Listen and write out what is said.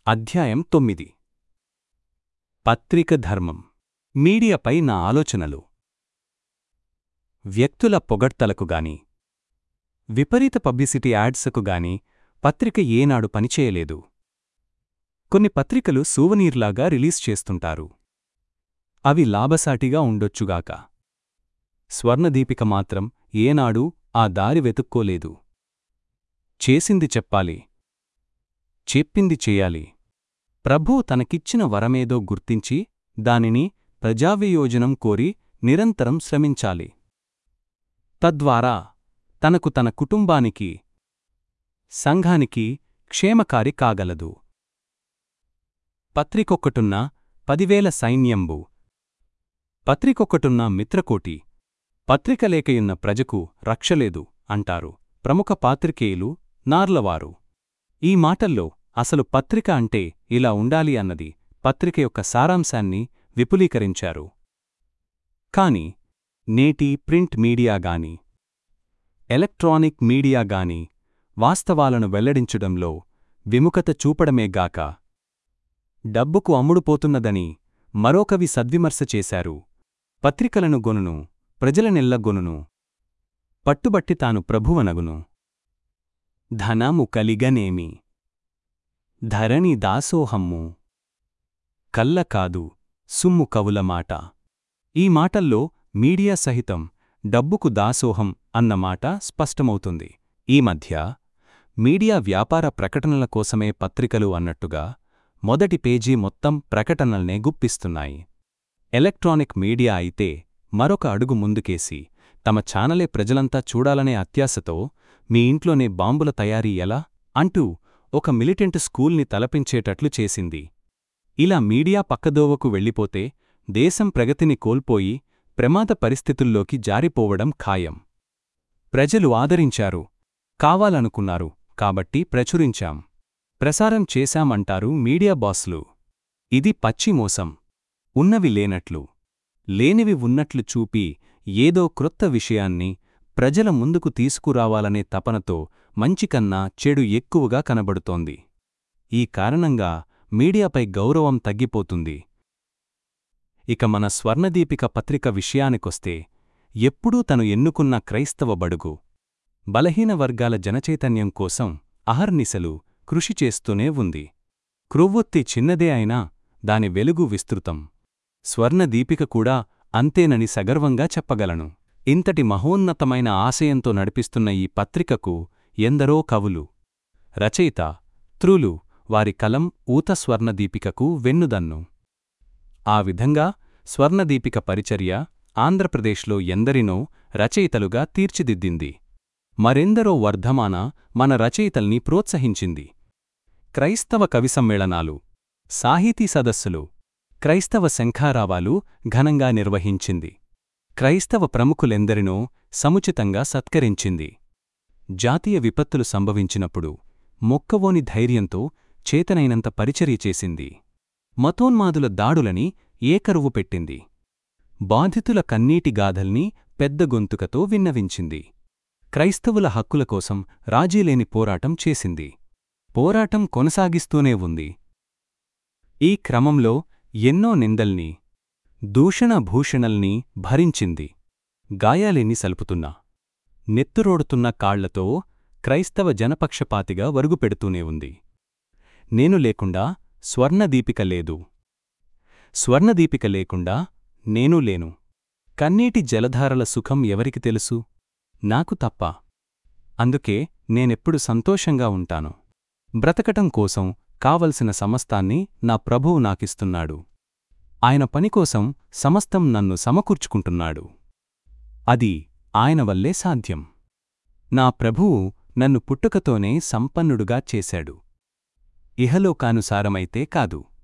అధ్యాయం తొమ్మిది పత్రిక ధర్మం మీడియాపై నా ఆలోచనలు వ్యక్తుల పొగడ్తలకు గాని విపరీత పబ్లిసిటీ యాడ్స్కు గాని పత్రిక ఏనాడు పనిచేయలేదు కొన్ని పత్రికలు సూవనీర్లాగా రిలీజ్ చేస్తుంటారు అవి లాభసాటిగా ఉండొచ్చుగాక స్వర్ణదీపిక మాత్రం ఏనాడూ ఆ దారి వెతుక్కోలేదు చేసింది చెప్పాలి చెప్పింది చెయ్యాలి ప్రభు తనకిచ్చిన వరమేదో గుర్తించి దానిని ప్రజావియోజనం కోరి నిరంతరం శ్రమించాలి తద్వారా తనకు తన కుటుంబానికి సంఘానికి క్షేమకారి కాగలదు పత్రికొక్కటున్న పదివేల సైన్యంబు పత్రికొక్కటున్న మిత్రకోటి పత్రికలేకయున్న ప్రజకు రక్షలేదు అంటారు ప్రముఖ పాత్రికేయులు నార్లవారు ఈ మాటల్లో అసలు పత్రిక అంటే ఇలా ఉండాలి అన్నది పత్రిక యొక్క సారాంశాన్ని విపులీకరించారు కాని నేటి ప్రింట్ మీడియా గాని ఎలక్ట్రానిక్ మీడియా గాని వాస్తవాలను వెల్లడించడంలో విముఖత చూపడమేగాక డబ్బుకు అమ్ముడుపోతున్నదని మరోకవి సద్విమర్శ చేశారు పత్రికలను గొనును ప్రజలనెల్లగొనును పట్టుబట్టి తాను ప్రభువనగును ధనము కలిగనేమి ధరణి దాసోహమ్ము కల్ల కాదు సుమ్ము కవుల మాట ఈ మాటల్లో మీడియా సహితం డబ్బుకు దాసోహం అన్న మాట స్పష్టమవుతుంది ఈ మధ్య మీడియా వ్యాపార ప్రకటనల కోసమే పత్రికలు అన్నట్టుగా మొదటి పేజీ మొత్తం ప్రకటనల్నే గుప్పిస్తున్నాయి ఎలక్ట్రానిక్ మీడియా అయితే మరొక అడుగు ముందుకేసి తమ ఛానలే ప్రజలంతా చూడాలనే అత్యాశతో మీ ఇంట్లోనే బాంబుల తయారీ ఎలా అంటూ ఒక మిలిటెంట్ స్కూల్ని తలపించేటట్లు చేసింది ఇలా మీడియా పక్కదోవకు వెళ్ళిపోతే దేశం ప్రగతిని కోల్పోయి ప్రమాద పరిస్థితుల్లోకి జారిపోవడం ఖాయం ప్రజలు ఆదరించారు కావాలనుకున్నారు కాబట్టి ప్రచురించాం ప్రసారం చేశామంటారు మీడియా బాస్లు ఇది పచ్చి మోసం ఉన్నవి లేనట్లు లేనివి ఉన్నట్లు చూపి ఏదో క్రొత్త విషయాన్ని ప్రజల ముందుకు తీసుకురావాలనే తపనతో మంచికన్నా చెడు ఎక్కువగా కనబడుతోంది ఈ కారణంగా మీడియాపై గౌరవం తగ్గిపోతుంది ఇక మన స్వర్ణదీపిక పత్రిక విషయానికొస్తే ఎప్పుడూ తను ఎన్నుకున్న క్రైస్తవ బడుగు బలహీన వర్గాల జనచైతన్యం కోసం అహర్నిశలు కృషి చేస్తూనే ఉంది క్రొవ్వొత్తి చిన్నదే అయినా దాని వెలుగు విస్తృతం స్వర్ణదీపిక కూడా అంతేనని సగర్వంగా చెప్పగలను ఇంతటి మహోన్నతమైన ఆశయంతో నడిపిస్తున్న ఈ పత్రికకు ఎందరో కవులు రచయిత త్రులు వారి కలం ఊత స్వర్ణదీపికకు వెన్నుదన్ను ఆ విధంగా స్వర్ణదీపిక పరిచర్య ఆంధ్రప్రదేశ్లో ఎందరినో రచయితలుగా తీర్చిదిద్దింది మరెందరో వర్ధమాన మన రచయితల్ని ప్రోత్సహించింది క్రైస్తవ కవి సమ్మేళనాలు సాహితీ సదస్సులు క్రైస్తవ శంఖారావాలు ఘనంగా నిర్వహించింది క్రైస్తవ ప్రముఖులెందరినో సముచితంగా సత్కరించింది జాతీయ విపత్తులు సంభవించినప్పుడు మొక్కవోని ధైర్యంతో చేతనైనంత పరిచర్య చేసింది మతోన్మాదుల దాడులని ఏకరువు పెట్టింది బాధితుల కన్నీటి గాథల్ని పెద్ద గొంతుకతో విన్నవించింది క్రైస్తవుల హక్కుల కోసం రాజీలేని పోరాటం చేసింది పోరాటం కొనసాగిస్తూనే ఉంది ఈ క్రమంలో ఎన్నో నిందల్ని దూషణ భూషణల్ని భరించింది గాయాలెన్ని సలుపుతున్నా నెత్తురోడుతున్న కాళ్లతో క్రైస్తవ జనపక్షపాతిగా వరుగుపెడుతూనే ఉంది నేను లేకుండా స్వర్ణదీపిక లేదు స్వర్ణదీపిక లేకుండా నేనూ లేను కన్నీటి జలధారల సుఖం ఎవరికి తెలుసు నాకు తప్ప అందుకే నేనెప్పుడు సంతోషంగా ఉంటాను బ్రతకటం కోసం కావలసిన సమస్తాన్ని నా ప్రభువు నాకిస్తున్నాడు ఆయన పనికోసం సమస్తం నన్ను సమకూర్చుకుంటున్నాడు అది ఆయన వల్లే సాధ్యం నా ప్రభువు నన్ను పుట్టుకతోనే సంపన్నుడుగా చేశాడు ఇహలోకానుసారమైతే కాదు